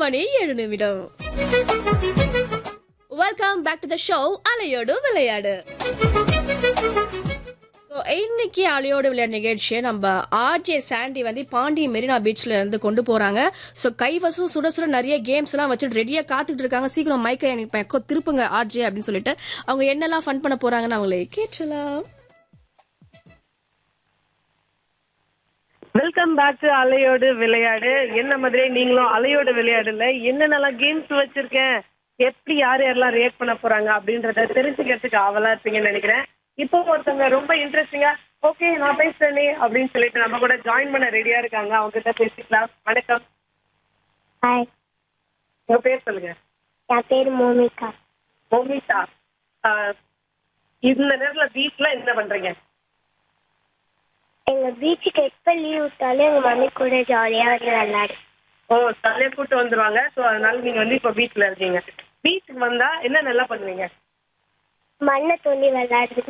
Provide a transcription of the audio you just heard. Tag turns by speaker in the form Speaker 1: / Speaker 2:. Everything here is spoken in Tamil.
Speaker 1: மணி ஏழு நிமிடம் welcome back to the show அலையோடு விளையாடு So, இன்னைக்கு அலையோடு விளையாடு நிகழ்ச்சியை நம்ம ஆர்ஜே சாண்டி வந்து பாண்டி மெரினா பீச்ல இருந்து கொண்டு போறாங்க சோ கைவசம் சுட சுட நிறைய கேம்ஸ் எல்லாம் வச்சுட்டு ரெடியா காத்துட்டு இருக்காங்க சீக்கிரம் மைக்கை எனக்கு பக்கம் திருப்புங்க ஆர்ஜே அப்படின்னு சொல்லிட்டு அவங்க என்னெல்லாம் ஃபன் பண்ண போறாங்கன்னு அவங்களை கேட்டலாம்
Speaker 2: வெல்கம் பேக் டு அலையோடு விளையாடு என்ன மாதிரி நீங்களும் அலையோடு விளையாடுல என்னென்னலாம் கேம்ஸ் வச்சிருக்கேன் எப்படி யார் யாரெல்லாம் ரியாக்ட் பண்ண போறாங்க அப்படின்றத தெரிஞ்சுக்கிறதுக்கு ஆவலா இருப்பீங்கன்னு நினைக்கிறேன் இப்போ ஒருத்தவங்க ரொம்ப இன்ட்ரெஸ்டிங்கா ஓகே நான் பேசுறேனே அப்படின்னு சொல்லிட்டு நம்ம கூட ஜாயின் பண்ண ரெடியா இருக்காங்க அவங்க கிட்ட பேசிக்கலாம் வணக்கம்
Speaker 3: ஹாய்
Speaker 2: உங்க பேர் சொல்லுங்க
Speaker 3: என் பேர் மோமிகா
Speaker 2: மோமிதா ஆஹ், இந்த நேரத்துல பீச்ல என்ன பண்றீங்க
Speaker 3: எங்க பீச்சுக்கு எப்ப லீவ் விட்டாலும் எங்க மம்மி கூட ஜாலியா வந்து விளையாடு
Speaker 2: ஓ தலையை கூட்டு வந்துருவாங்க ஸோ அதனால நீங்க வந்து இப்போ பீச்ல இருக்கீங்க பீச்சுக்கு வந்தா என்ன நல்லா பண்ணுவீங்க
Speaker 3: மண்ணை தோண்டி விளையாடுறது